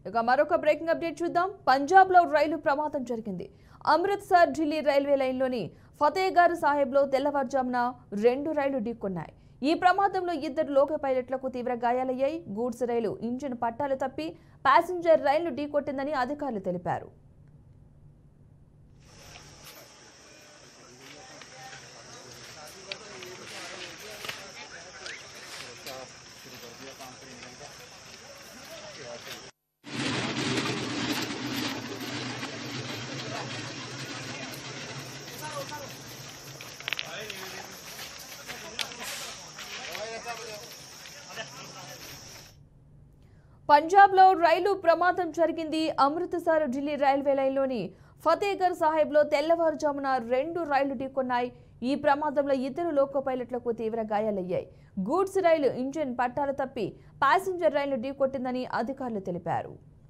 ఇక మరొక breaking update చూద్దాం పంజాబ్లో రైలు ప్రమాదం జరిగింది అమృత్సర్ ఢిల్లీ రైల్వే లైన్లోని ఫతేగర్ సాహెబ్లో తెల్లవారుజామున రెండు రైళ్లు ఢీకొన్నాయి ఈ ప్రమాదంలో ఇద్దరు లోక పైలట్లకు తీవ్ర గాయాలయ్యాయి గూడ్స్ రైలు ఇంజిన్ పట్టాలు తప్పి ప్యాసింజర్ రైలు ఢీకొట్టిందని అధికారులు తెలిపారు పంజాబ్లో రైలు ప్రమాదం జరిగింది అమృత్సర్ ఢిల్లీ రైల్వే లైన్లోని ఫతేగర్ సాహెబ్లో తెల్లవారుజామున రెండు రైళ్లు ఢీకొన్నాయి ఈ ప్రమాదంలో ఇద్దరు లోకో పైలట్లకు తీవ్ర గాయాలయ్యాయి గూడ్స్ రైలు ఇంజిన్ పట్టాలు తప్పి ప్యాసింజర్ రైలు ఢీకొట్టిందని అధికారులు తెలిపారు